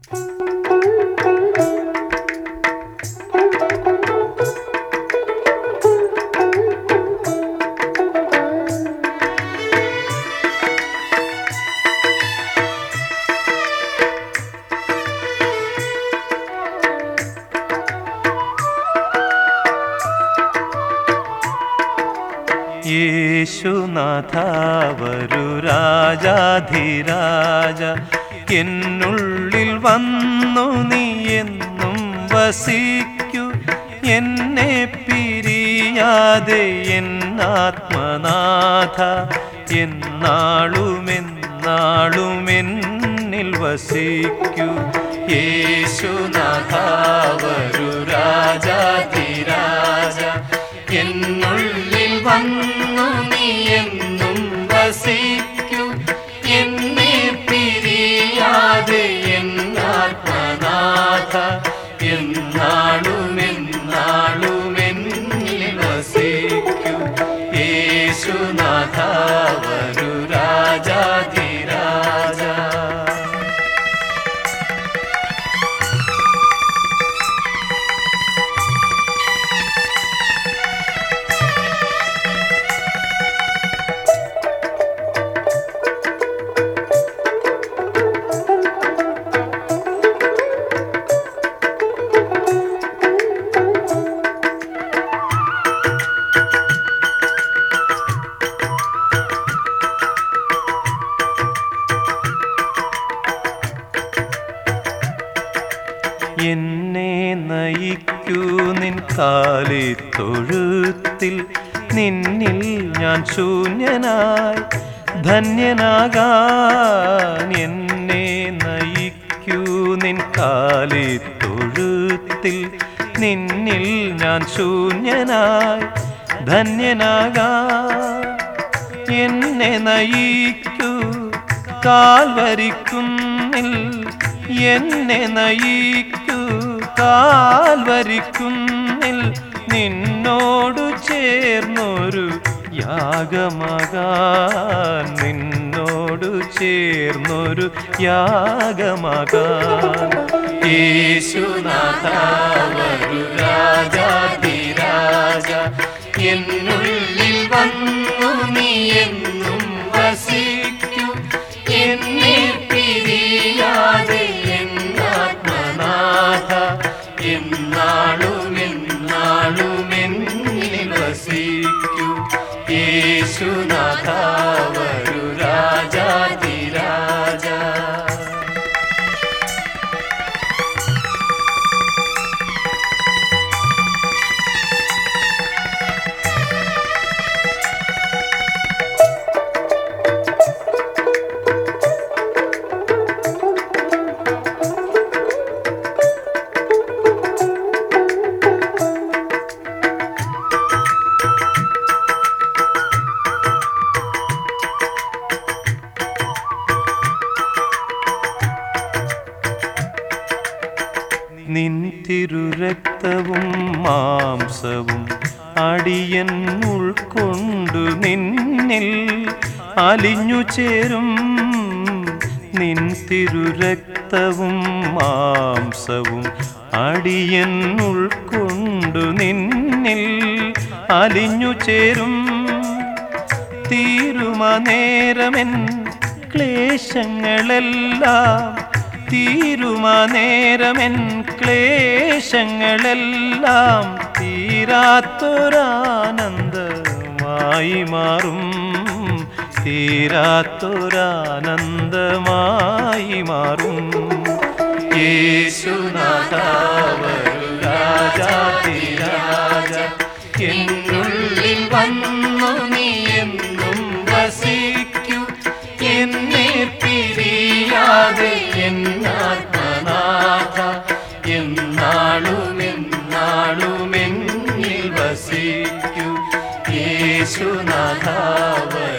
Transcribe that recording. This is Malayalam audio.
യേശുനാഥ വരു രാജാധിരാജ എന്നുള്ളിൽ വന്നു നീ എന്നും വസിക്കൂ എന്നെ പിരിയാതെ എന്നാത്മനാഥ എന്നാളുമെന്നാളുമെന്നിൽ വസിക്കൂ യേശുനാഥ വരു രാജാധിരാജ എന്നുള്ളിൽ വന്നു നീ എന്നും വസിക്കൂ എന്നെ പിരിയാതെ എന്നാത്മനാഥ എന്നാളുമെന്നാളുമെന്നിൽ വസിക്കൂ യേശുനാഥ വരു രാജാധിരാജ എന്നെ നയിക്കൂ നിൻ കാലിത്തൊഴുത്തിൽ നിന്നിൽ ഞാൻ ശൂന്യനായി ധന്യനാകാൻ എന്നെ നയിക്കൂ നിൻ കാലിത്തൊഴുത്തിൽ നിന്നിൽ ഞാൻ ശൂന്യനായി ധന്യനാകാൻ എന്നെ നയിക്കൂ കാൽവരിക്കുന്നിൽ എന്നെ നയിക്കൂ കാൽവരിക്കുന്നിൽ നിന്നോടു ചേർന്നൊരു യാഗമാകാൻ നിന്നോടു ചേർന്നൊരു യാഗമാകാൻ യേശുനാഥ വരു രാജാതിരാജ എന്നുള്ളിൽ വന്നു നീ എന്നും വസിക്കൂ എന്നെ പിരിയാതെ എന്നാത്മനാഥ എന്നാളും എന്നാളും എന്നിൽ വസിക്കൂ യേശുനാഥ വരു രാജാതിരാജ നിൻ തിരുരക്തവും മാംസവും അടിയൻ ഉൾക്കൊണ്ടു നിന്നിൽ അലിഞ്ഞു ചേരും നിൻ തിരുരക്തവും മാംസവും അടിയൻ ഉൾക്കൊണ്ടു നിന്നിൽ അലിഞ്ഞു ചേരും തീരുമാനേരമെൻ ക്ലേശങ്ങളെല്ലാം തീരുമാനേരമെൻ ക്ലേശങ്ങളെല്ലാം തീരാത്തൊരാനന്ദമായി മാറും തീരാത്തൊരാനന്ദമായി മാറും യേശുനാഥ വരു രാജാതിരാജ എന്നുള്ളിൽ വന്നു നീ എന്നും വസിക്കൂ എന്നെ പിരിയാതെ എന്നാത്മനാഥ എന്നാളും എന്നാളും എന്നിൽ വസിക്കൂ യേശുനാഥ വരു